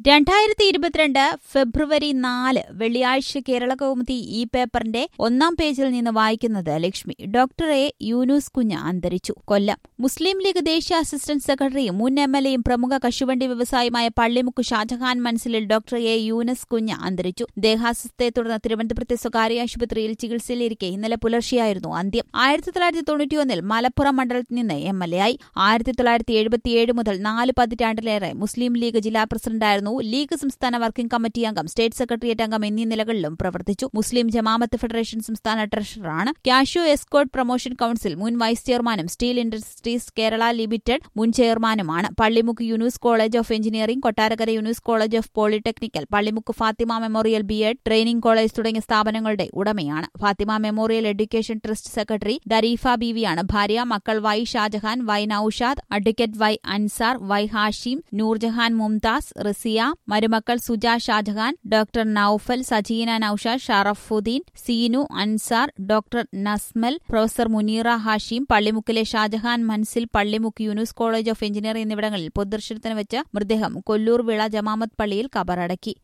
രണ്ടായിരത്തി ഇരുപത്തിരണ്ട് ഫെബ്രുവരി നാല് വെള്ളിയാഴ്ച കേരള കൗമുദി ഈ പേപ്പറിന്റെ ഒന്നാം പേജിൽ നിന്ന് വായിക്കുന്നത് ലക്ഷ്മി ഡോക്ടർ എ യൂനൂസ് കുഞ്ഞ് അന്തരിച്ചു കൊല്ലം മുസ്ലിം ലീഗ് ദേശീയ അസിസ്റ്റന്റ് സെക്രട്ടറിയും മുൻ എം എൽ എയും പ്രമുഖ കശുവണ്ടി വ്യവസായിയുമായ പള്ളിമുക്ക് ഷാജഹാൻ മൻസിലിൽ ഡോക്ടർ എ യൂനസ് കുഞ്ഞ് അന്തരിച്ചു ദേഹാസ്വസ്ഥയെ തുടർന്ന് തിരുവനന്തപുരത്തെ സ്വകാര്യ ആശുപത്രിയിൽ ചികിത്സയിലിരിക്കെ ഇന്നലെ പുലർച്ചെയായിരുന്നു അന്ത്യം ആയിരത്തി തൊള്ളായിരത്തി തൊണ്ണൂറ്റിയൊന്നിൽ മലപ്പുറം മണ്ഡലത്തിൽ നിന്ന് എം എൽ എ ആയി ആയിരത്തി തൊള്ളായിരത്തി എഴുപത്തിയേഴ് മുതൽ നാല് പതിറ്റാണ്ടിലേറെ മുസ്ലിം ലീഗ് ജില്ലാ പ്രസിഡന്റായിരുന്നു ലീഗ് സംസ്ഥാന വർക്കിംഗ് കമ്മിറ്റി അംഗം സ്റ്റേറ്റ് സെക്രട്ടേറിയറ്റ് അംഗം എന്നീ നിലകളിലും പ്രവർത്തിച്ചു മുസ്ലിം ജമാമത്ത് ഫെഡറേഷൻ സംസ്ഥാന ട്രഷററാണ് കാഷ്യൂ എസ്കോട്ട് പ്രൊമോഷൻ കൌൺസിൽ മുൻ വൈസ് ചെയർമാനും സ്റ്റീൽ ഇൻഡസ്ട്രീസ് കേരള ലിമിറ്റഡ് മുൻ ചെയർമാനുമാണ് Pallimukku Younus college of engineering Kottarakkara Younus college of polytechnical Pallimukku Fathima memorial B Ed training college തുടങ്ങിയ സ്ഥാപനങ്ങളുടെ ഉടമയാണ് Fathima memorial education trust secretary Dareefa ബീവിയാണ് ഭാര്യ മക്കൾ Y Shahjahan Y Noushad advocate Y Ansar Y Hashim Noorjahan Mumtaz Rizia മരുമക്കൾ Suja Shahjahan doctor Noufal Sajeena Noushad Sharafuddeen Seenu Ansar doctor Nasmal professor Muneera Hashim പള്ളിമുക്കിലെ Shahjahan Manzil Pallimukku Younus college of engineering എന്നിവിടങ്ങളിൽ പൊതുദർശനത്തിന് വെച്ച് മൃതദേഹം കൊല്ലൂർ വിള ജമാമത്ത് പള്ളിയിൽ കബറടക്കി